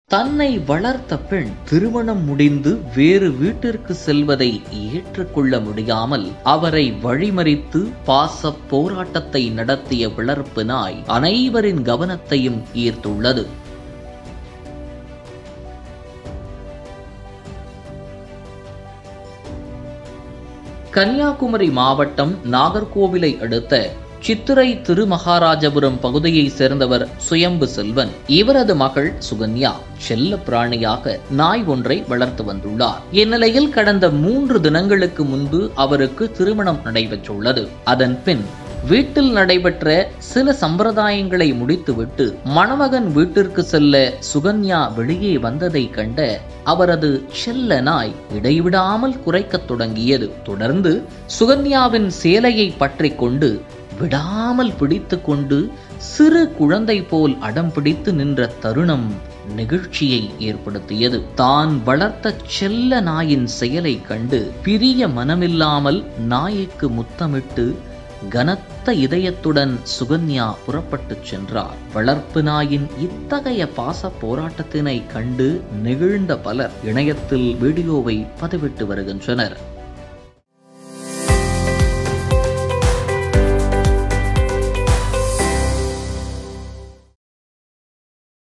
தன்னை வளர்த்த பெண் திருமணம் முடிந்து வேறு வீட்டிற்கு செல்வதை ஏற்றுக்கொள்ள முடியாமல் அவரை வழிமறித்து பாச போராட்டத்தை நடத்திய வளர்ப்பு நாய் அனைவரின் கவனத்தையும் ஈர்த்துள்ளது கன்னியாகுமரி மாவட்டம் நாகர்கோவிலை அடுத்த சித்திரை திருமகாராஜபுரம் பகுதியைச் சேர்ந்தவர் சுயம்பு செல்வன் இவரது மகள் சுகன்யா செல்ல பிராணியாக நாய் ஒன்றை வளர்த்து வந்துள்ளார் இந்நிலையில் கடந்த மூன்று தினங்களுக்கு முன்பு அவருக்கு திருமணம் நடைபெற்றுள்ளது அதன் பின் வீட்டில் நடைபெற்ற சில சம்பிரதாயங்களை முடித்துவிட்டு மணமகன் வீட்டிற்கு செல்ல சுகன்யா வெளியே வந்ததை கண்ட அவரது செல்ல நாய் இடைவிடாமல் குறைக்கத் தொடங்கியது தொடர்ந்து சுகன்யாவின் சேலையை பற்றி கொண்டு விடாமல் பிடித்து கொண்டு சிறு குழந்தை போல் அடம் பிடித்து நின்ற தருணம் நெகிழ்ச்சியை ஏற்படுத்தியது தான் வளர்த்த செல்ல நாயின் செயலை கண்டு பிரிய மனமில்லாமல் நாய்க்கு முத்தமிட்டு கனத்த இதயத்துடன் சுகன்யா புறப்பட்டுச் சென்றார் வளர்ப்பு நாயின் இத்தகைய பாச போராட்டத்தினை கண்டு நெகிழ்ந்த பலர் இணையத்தில் வீடியோவை பதிவிட்டு வருகின்றனர்